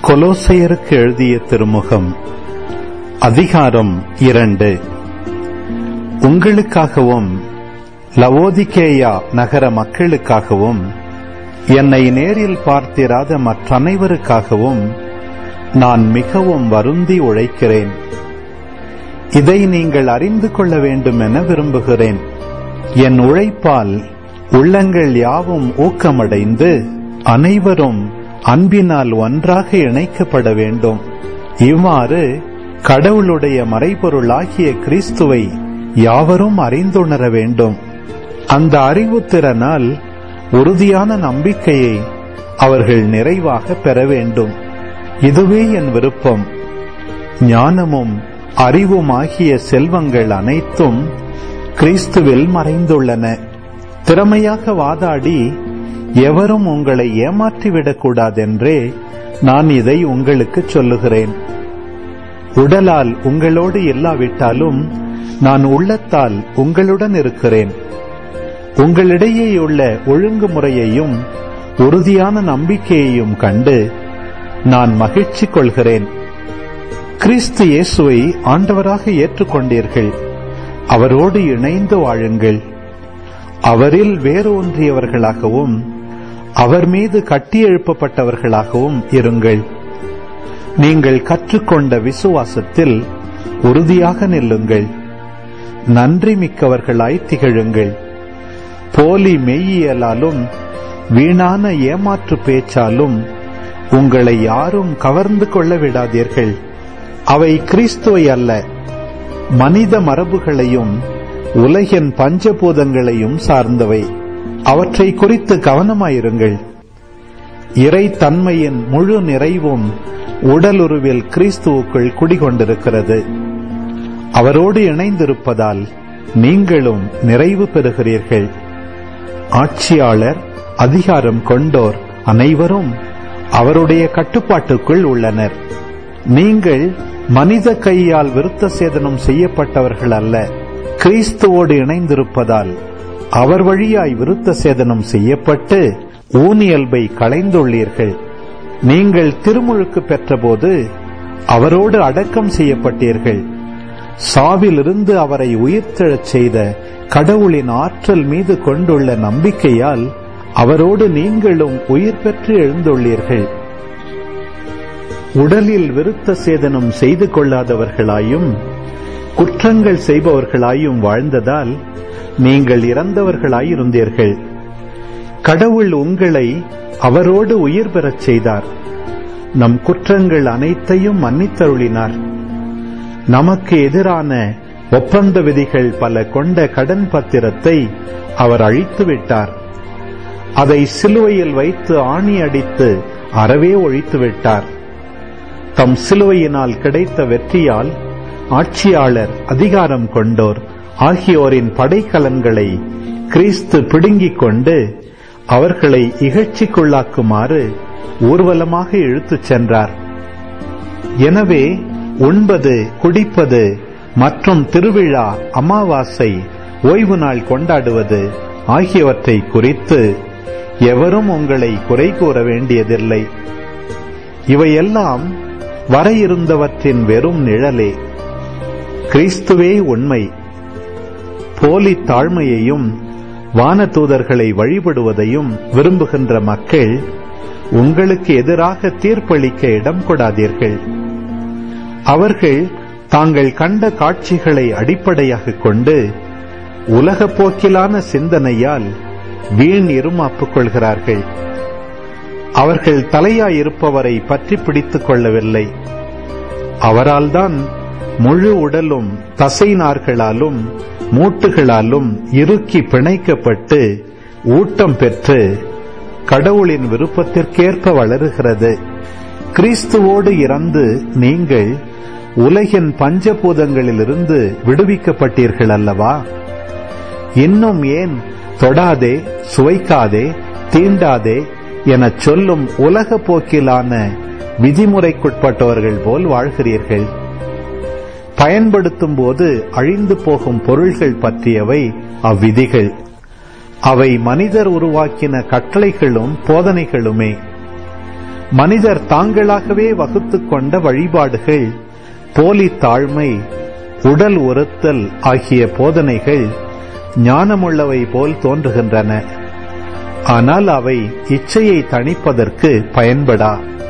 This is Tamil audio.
கொலோசையருக்கு எழுதிய திருமுகம் அதிகாரம் இரண்டு உங்களுக்காகவும் லவோதிகேயா நகர மக்களுக்காகவும் என்னை நேரில் பார்த்திராத மற்றனைவருக்காகவும் நான் மிகவும் வருந்தி உழைக்கிறேன் இதை நீங்கள் அறிந்து கொள்ள வேண்டும் என விரும்புகிறேன் என் உழைப்பால் உள்ளங்கள் யாவும் ஊக்கமடைந்து அனைவரும் அன்பினால் ஒன்றாக இணைக்கப்பட வேண்டும் இவ்வாறு கடவுளுடைய மறைபொருளாகிய கிறிஸ்துவை யாவரும் அறிந்துணர வேண்டும் அந்த அறிவுத்திறனால் உறுதியான நம்பிக்கையை அவர்கள் நிறைவாக பெற வேண்டும் இதுவே என் விருப்பம் ஞானமும் அறிவுமாகிய செல்வங்கள் அனைத்தும் கிறிஸ்துவில் மறைந்துள்ளன திறமையாக வாதாடி எவரும் உங்களை ஏமாற்றிவிடக்கூடாதென்றே நான் இதை உங்களுக்கு சொல்லுகிறேன் உடலால் உங்களோடு இல்லாவிட்டாலும் நான் உள்ளத்தால் உங்களுடன் இருக்கிறேன் உங்களிடையேயுள்ள ஒழுங்குமுறையையும் உறுதியான நம்பிக்கையையும் கண்டு நான் மகிழ்ச்சி கொள்கிறேன் கிறிஸ்து இயேசுவை ஆண்டவராக ஏற்றுக்கொண்டீர்கள் அவரோடு இணைந்து வாழுங்கள் அவரில் வேரூன்றியவர்களாகவும் அவர் மீது கட்டியெழுப்பப்பட்டவர்களாகவும் இருங்கள் நீங்கள் கற்றுக்கொண்ட விசுவாசத்தில் உறுதியாக நில்லுங்கள் நன்றி மிக்கவர்களாய் திகழுங்கள் போலி மெய்யியலாலும் வீணான ஏமாற்று பேச்சாலும் உங்களை யாரும் கவர்ந்து கொள்ள விடாதீர்கள் அவை கிறிஸ்துவை அல்ல மனித மரபுகளையும் உலகின் பஞ்சபூதங்களையும் சார்ந்தவை அவற்றை குறித்து கவனமாயிருங்கள் இறை தன்மையின் முழு நிறைவும் உடலுருவில் கிறிஸ்துவுக்குள் குடிகொண்டிருக்கிறது அவரோடு இணைந்திருப்பதால் நீங்களும் நிறைவு பெறுகிறீர்கள் ஆட்சியாளர் அதிகாரம் கொண்டோர் அனைவரும் அவருடைய கட்டுப்பாட்டுக்குள் உள்ளனர் நீங்கள் மனித கையால் விருத்த சேதனம் செய்யப்பட்டவர்கள் அல்ல கிறிஸ்துவோடு இணைந்திருப்பதால் அவர் வழியாய் விருத்த சேதனம் செய்யப்பட்டு ஊனியல்பை களைந்துள்ளீர்கள் நீங்கள் திருமுழுக்கு பெற்றபோது அவரோடு அடக்கம் செய்யப்பட்டீர்கள் சாவிலிருந்து அவரை உயிர்த்தெழச் செய்த கடவுளின் ஆற்றல் மீது கொண்டுள்ள நம்பிக்கையால் அவரோடு நீங்களும் உயிர் பெற்று எழுந்துள்ளீர்கள் உடலில் விருத்த சேதனம் செய்து கொள்ளாதவர்களாயும் குற்றங்கள் செய்பவர்களாயும் வாழ்ந்ததால் நீங்கள் இறந்தவர்களாயிருந்தீர்கள் கடவுள் உங்களை அவரோடு உயிர் பெறச் செய்தார் நம் குற்றங்கள் அனைத்தையும் மன்னித்தருளினார் நமக்கு எதிரான ஒப்பந்த விதிகள் பல கொண்ட கடன் பத்திரத்தை அவர் அழித்து விட்டார் அதை சிலுவையில் வைத்து ஆணி அடித்து அறவே ஒழித்து விட்டார் தம் சிலுவையினால் கிடைத்த வெற்றியால் ஆட்சியாளர் அதிகாரம் கொண்டோர் ஆகியோரின் படைக்கலன்களை கிறிஸ்து பிடுங்கிக் கொண்டு அவர்களை இகழ்ச்சிக்குள்ளாக்குமாறு ஊர்வலமாக இழுத்துச் சென்றார் எனவே உண்பது குடிப்பது மற்றும் திருவிழா அமாவாசை ஓய்வு நாள் கொண்டாடுவது ஆகியவற்றை குறித்து எவரும் உங்களை குறை கூற வேண்டியதில்லை இவையெல்லாம் வர இருந்தவற்றின் வெறும் நிழலே கிறிஸ்துவே உண்மை போலி தாழ்மையையும் வானதூதர்களை வழிபடுவதையும் விரும்புகின்ற மக்கள் உங்களுக்கு எதிராக தீர்ப்பளிக்க இடம் கொடாதீர்கள் அவர்கள் தாங்கள் கண்ட காட்சிகளை அடிப்படையாக கொண்டு உலக போக்கிலான சிந்தனையால் வீண் இருமாப்புக் கொள்கிறார்கள் அவர்கள் தலையாயிருப்பவரை பற்றி பிடித்துக் கொள்ளவில்லை அவரால்தான் முழு உடலும் தசை நார்களாலும் மூட்டுகளாலும் இறுக்கி பிணைக்கப்பட்டு ஊட்டம் பெற்று கடவுளின் விருப்பத்திற்கேற்ப வளருகிறது கிறிஸ்துவோடு இறந்து நீங்கள் உலகின் பஞ்சபூதங்களிலிருந்து விடுவிக்கப்பட்டீர்கள் அல்லவா இன்னும் ஏன் தொடாதே சுவைக்காதே தீண்டாதே எனச் சொல்லும் உலக போக்கிலான விதிமுறைக்குட்பட்டவர்கள் போல் வாழ்கிறீர்கள் பயன்படுத்தும் போது அழிந்து போகும் பொருள்கள் பற்றியவை அவ்விதிகள் அவை மனிதர் உருவாக்கின கட்டளைகளும் போதனைகளுமே மனிதர் தாங்களாகவே வகுத்துக் கொண்ட வழிபாடுகள் போலி தாழ்மை உடல் ஒருத்தல் ஆகிய போதனைகள் ஞானமுள்ளவை போல் தோன்றுகின்றன ஆனால் அவை இச்சையை தணிப்பதற்கு பயன்படா